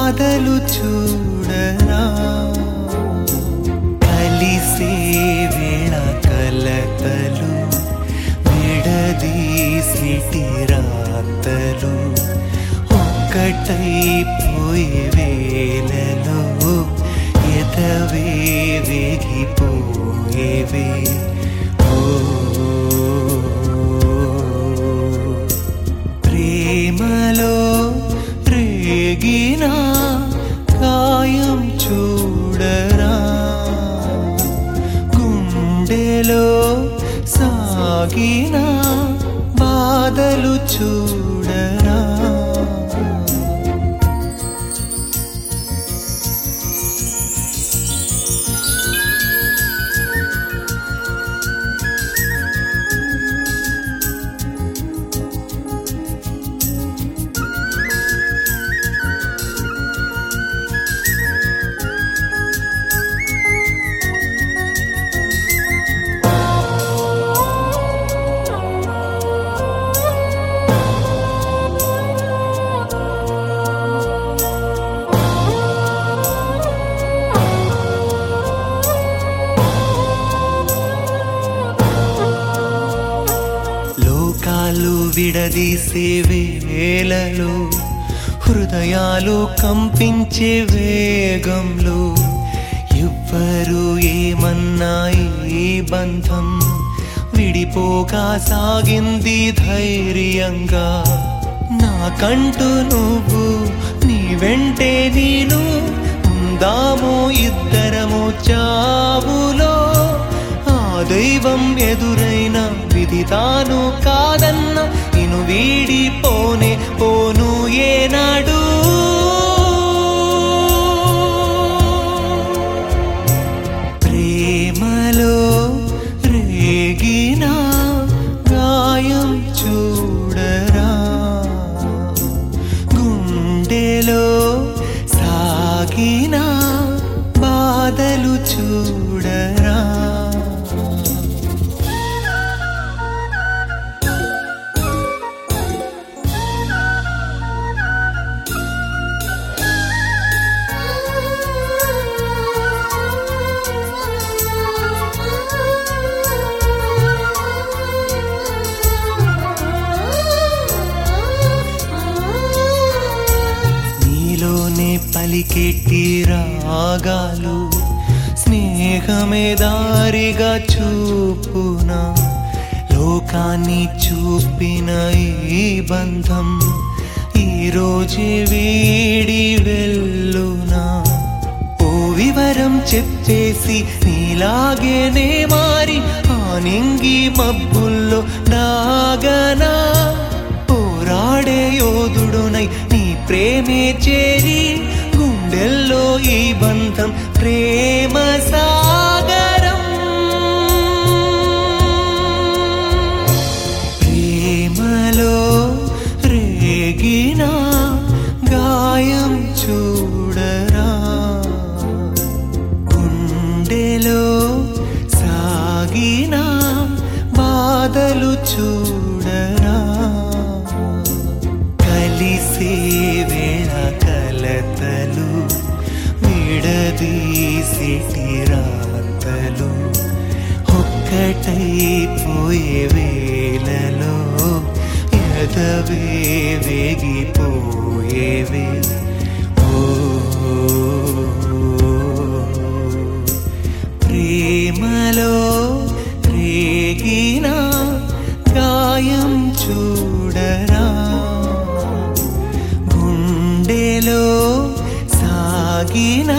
బాధలు చూడరా కలిసే వేళ కలతలు విడదీసిటి రాతలు ఒక్కటైపోయే వేళలో ఎదవే వేగిపోయేవే ఓ ప్రేమలో రేగిన గాయం చూడరా గుండెలో సాగిన బాధలు చూడరా లోకాలు విడదీసే వేలలో హృదయాలు కంపించే వేగంలో ఎవ్వరు ఏమన్నా ఈ బంధం విడిపోగా సాగింది ధైర్యంగా నాకంటూ నువ్వు నీ వెంటే నేను ఉందాము ఇద్దరము చావులో ఆ దైవం ఎదురైన విధి తాను కాదన్న ఇను వీడి పోనే పోను ఏనాడు ప్రేమలో రేగిన గాయం చూడరా గుండెలో సాగిన బాధలు చూడరా నీలోనే పలికెట్టి రాగాలు స్నేహమే దారిగా చూపునా లోకాన్ని చూపిన ఈ బంధం ఈ రోజే వీడి వెళ్ళునా ఓ వివరం చెప్పేసి నీలాగేనే మారి ఆ నింగి మబ్బుల్లో నాగనా పోరాడే యోధుడునై నీ ప్రేమే చేరి గుండెల్లో ఈ బంధం ప్రేమ సాగరం ప్రేమలో రేగిన గాయం చూడరా గుండెలో సాగిన బాధలు చూడరా కలిసే వేళ కలతలు విడదీసిటి రాతలు ఒక్కటైపోయే వేళలో ఎదవే వేగిపోయేవే ఓ ప్రేమలో రేగిన గాయం చూడరా గుండెలో సాగిన